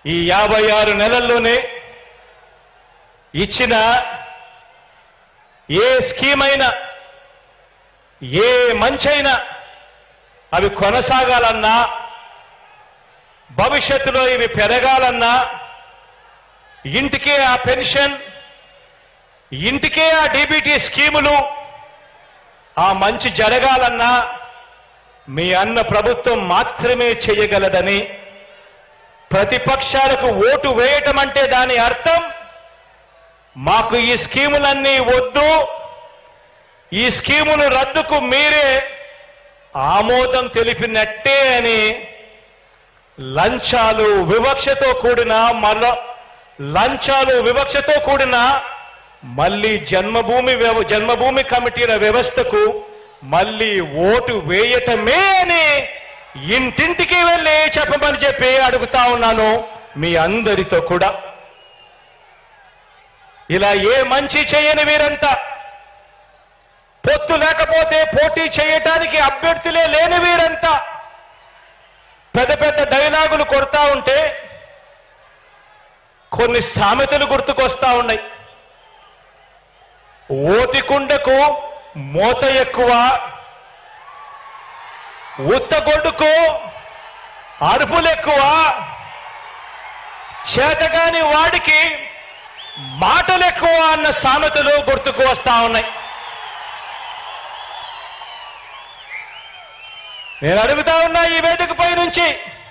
ఈ యాభై ఆరు నెలల్లోనే ఇచ్చిన ఏ స్కీమ్ అయినా ఏ మంచైనా అవి కొనసాగాలన్నా భవిష్యత్తులో ఇవి పెరగాలన్నా ఇంటికే ఆ పెన్షన్ ఇంటికే ఆ డీబీటీ స్కీములు ఆ మంచి జరగాలన్నా మీ అన్న ప్రభుత్వం మాత్రమే చేయగలదని ప్రతిపక్షాలకు ఓటు వేయటం అంటే దాని అర్థం మాకు ఈ స్కీములన్నీ వద్దు ఈ స్కీములు రద్దుకు మీరే ఆమోదం తెలిపినట్టే అని లంచాలు వివక్షతో కూడిన మరో లంచాలు వివక్షతో కూడిన మళ్ళీ జన్మభూమి వ్యవ- జన్మభూమి కమిటీల వ్యవస్థకు మళ్ళీ ఓటు వేయటమే అని ఇంటింటికి వెళ్ళి చెప్పమని చెప్పి అడుగుతా ఉన్నాను మీ అందరితో కూడా ఇలా ఏ మంచి చేయని వీరంతా పొత్తు లేకపోతే పోటీ చేయటానికి అభ్యర్థులే లేని వీరంతా పెద్ద పెద్ద డైలాగులు కొడతా ఉంటే కొన్ని సామెతలు గుర్తుకొస్తా ఉన్నాయి ఓటికుండకు మోత ఎక్కువ ఉత్తగొడ్డుకు అరుపులు ఎక్కువ చేతగాని వాడికి మాటలు ఎక్కువ అన్న సామెతలు గుర్తుకు వస్తా ఉన్నాయి నేను అడుగుతా ఉన్నా ఈ వేదికపై నుంచి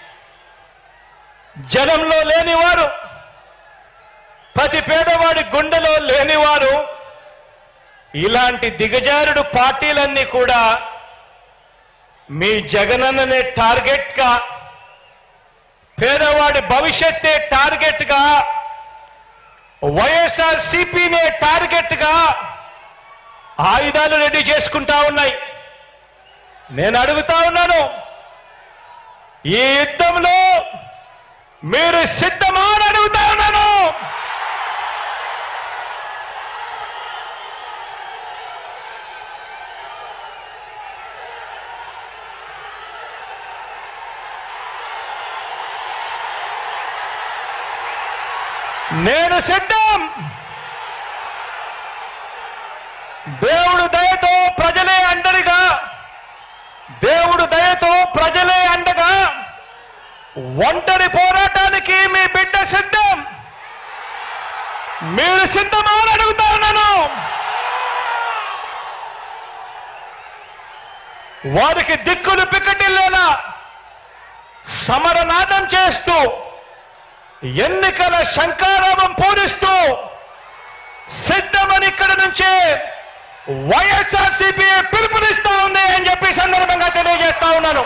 జనంలో లేనివారు ప్రతి పేదవాడి గుండెలో లేనివారు ఇలాంటి దిగజారుడు పార్టీలన్నీ కూడా మీ జగనన్ననే టార్గెట్ గా పేదవాడి భవిష్యత్తే టార్గెట్ గా వైఎస్ఆర్ సిపినే టార్గెట్ గా ఆయుధాలు రెడీ చేసుకుంటా ఉన్నాయి నేను అడుగుతా ఉన్నాను ఈ యుద్ధంలో మీరు సిద్ధమా అని అడుగుతా ఉన్నాను నేను సిద్ధం దేవుడు దయతో ప్రజలే అండరిగా దేవుడు దయతో ప్రజలే అండగా ఒంటరి పోరాటానికి మీ బిడ్డ సిద్ధం మీరు సిద్ధమా అని అడుగుతా ఉన్నాను వారికి దిక్కులు పిక్కటిల్లేలా సమరనాదం చేస్తూ ఎన్నికల శంకారామం పూరిస్తూ సిద్ధమని ఇక్కడ నుంచే వైఎస్ఆర్ సిపి పిలుపునిస్తా ఉంది అని చెప్పి ఈ సందర్భంగా తెలియజేస్తా ఉన్నాను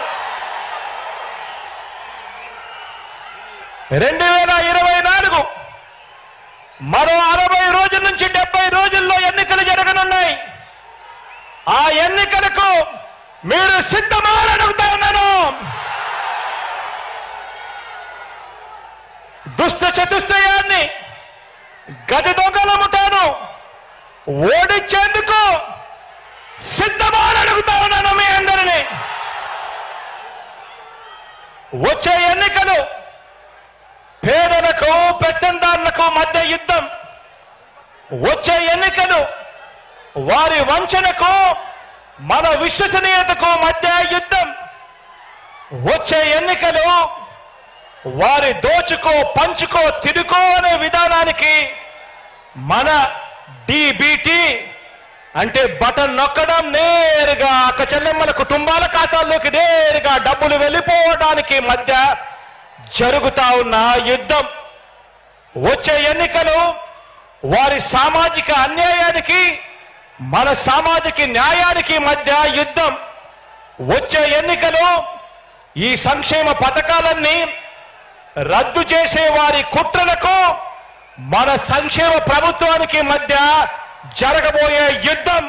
రెండు వేల ఇరవై నాలుగు మరో అరవై రోజుల నుంచి డెబ్బై రోజుల్లో ఎన్నికలు జరగనున్నాయి ఆ ఎన్నికలకు మీరు సిద్ధమా అని అడుగుతా ఉన్నాను దుష్ట చతుష్టయాన్ని గజ దొంగల ముఠాను ఓడించేందుకు సిద్ధమా అని అడుగుతా ఉన్నాను మీ అందరినీ వచ్చే ఎన్నికలు పేదలకు పెత్తందారులకు మధ్య యుద్ధం వచ్చే ఎన్నికలు వారి వంచనకు మన విశ్వసనీయతకు మధ్య యుద్ధం వచ్చే ఎన్నికలు వారి దోచుకో పంచుకో తిరుకో అనే విధానానికి మన డిబిటి అంటే బటన్ నొక్కడం నేరుగా అక్క చెల్లెమ్మల కుటుంబాల ఖాతాల్లోకి నేరుగా డబ్బులు వెళ్ళిపోవడానికి మధ్య జరుగుతా ఉన్న యుద్ధం వచ్చే ఎన్నికలు వారి సామాజిక అన్యాయానికి మన సామాజిక న్యాయానికి మధ్య యుద్ధం వచ్చే ఎన్నికలు ఈ సంక్షేమ పథకాలన్నీ రద్దు చేసే వారి కుట్రలకు మన సంక్షేమ ప్రభుత్వానికి మధ్య జరగబోయే యుద్ధం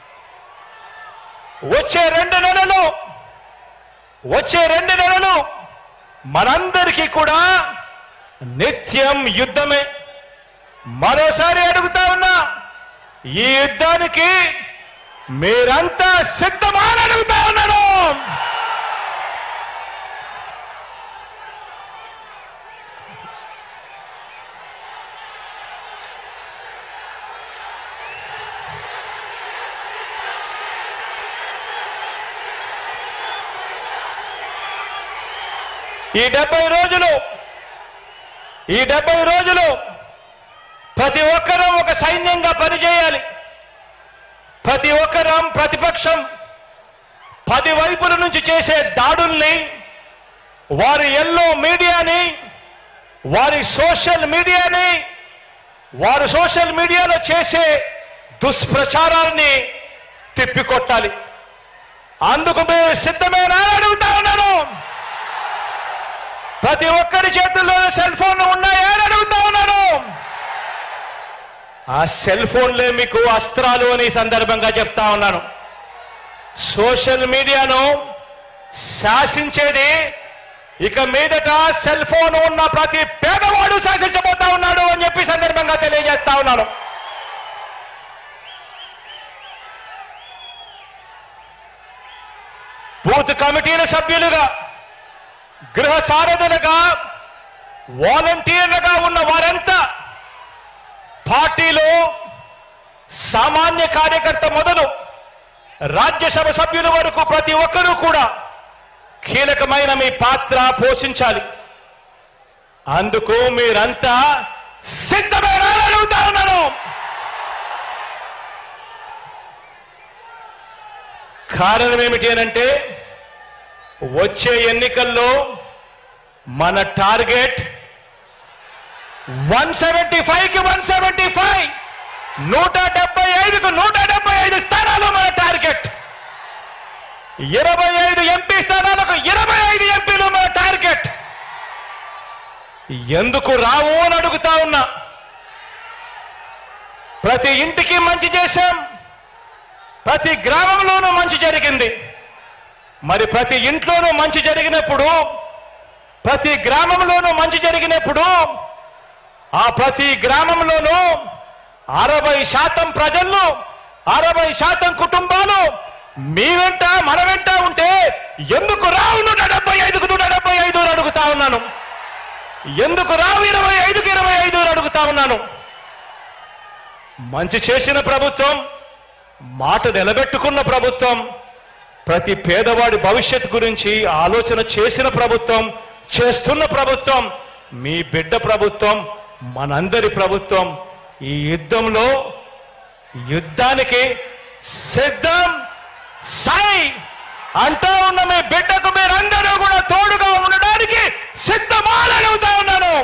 వచ్చే రెండు నెలలు వచ్చే రెండు నెలలు మనందరికీ కూడా నిత్యం యుద్ధమే మరోసారి అడుగుతా ఉన్నా ఈ యుద్ధానికి మీరంతా సిద్ధమా అని అడుగుతా ఉన్నాను ఈ డెబ్బై రోజులు ఈ డెబ్బై రోజులు ప్రతి ఒక్కరూ ఒక సైన్యంగా పనిచేయాలి ప్రతి ఒక్కరం ప్రతిపక్షం పది వైపుల నుంచి చేసే దాడుల్ని వారి ఎల్లో మీడియాని వారి సోషల్ మీడియాని వారు సోషల్ మీడియాలో చేసే దుష్ప్రచారాన్ని తిప్పికొట్టాలి అందుకు మీరు సిద్ధమేనా అని అడుగుతా ఉన్నాను ప్రతి ఒక్కరి చేతుల్లో సెల్ ఫోన్లు ఉన్నాయా అని అడుగుతా ఉన్నాను ఆ సెల్ ఫోన్లే మీకు అస్త్రాలు అని ఈ సందర్భంగా చెప్తా ఉన్నాను సోషల్ మీడియాను శాసించేది ఇక మీదట సెల్ ఫోన్ ఉన్న ప్రతి పేదవాడు శాసించబోతా ఉన్నాడు అని చెప్పి ఈ సందర్భంగా తెలియజేస్తా ఉన్నాను బూత్ కమిటీల సభ్యులుగా గృహ సారథులుగా వాలంటీర్లుగా ఉన్న వారంతా పార్టీలో సామాన్య కార్యకర్త మొదలు రాజ్యసభ సభ్యుల వరకు ప్రతి ఒక్కరూ కూడా కీలకమైన మీ పాత్ర పోషించాలి అందుకు మీరంతా సిద్ధమేనా అని అడుగుతా ఉన్నాను కారణం ఏమిటి అనంటే వచ్చే ఎన్నికల్లో మన టార్గెట్ వన్ సెవెంటీ ఫైవ్ కి వన్ సెవెంటీ ఫైవ్ నూట డెబ్బై ఐదుకు నూట డెబ్బై ఐదు స్థానాలు మన టార్గెట్ ఇరవై ఐదు ఎంపీ స్థానాలకు ఇరవై ఐదు ఎంపీలు మన టార్గెట్ ఎందుకు రావు అని అడుగుతా ఉన్నా ప్రతి ఇంటికి మంచి చేశాం ప్రతి గ్రామంలోనూ మంచి జరిగింది మరి ప్రతి ఇంట్లోనూ మంచి జరిగినప్పుడు ప్రతి గ్రామంలోనూ మంచి జరిగినప్పుడు ఆ ప్రతి గ్రామంలోనూ అరవై శాతం ప్రజలు అరవై శాతం కుటుంబాలు మీ వెంట మన వెంట ఉంటే ఎందుకు రావు నూట డెబ్బై ఐదుకు నూట డెబ్బై ఐదు అని అడుగుతా ఉన్నాను ఎందుకు రావు ఇరవై ఐదుకు ఇరవై ఐదు అని అడుగుతా ఉన్నాను మంచి చేసిన ప్రభుత్వం మాట నిలబెట్టుకున్న ప్రభుత్వం ప్రతి పేదవాడి భవిష్యత్ గురించి ఆలోచన చేసిన ప్రభుత్వం చేస్తున్న ప్రభుత్వం మీ బిడ్డ ప్రభుత్వం మనందరి ప్రభుత్వం ఈ యుద్ధంలో యుద్ధానికి సిద్ధం సై అంటూ ఉన్న మీ బిడ్డకు మీరందరూ కూడా తోడుగా ఉండడానికి సిద్ధమా అని అడుగుతా ఉన్నాను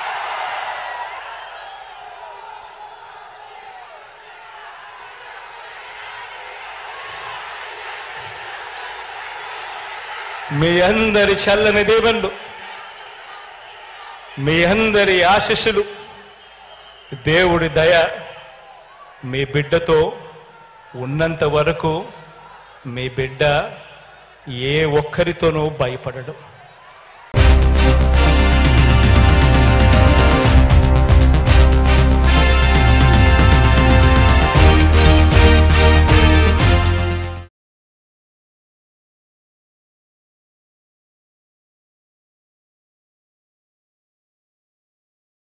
మీ అందరి చల్లని దేవుళ్ళు మీ అందరి ఆశీస్సులు దేవుడి దయ మీ బిడ్డతో ఉన్నంత వరకు మీ బిడ్డ ఏ ఒక్కరితోనూ భయపడడు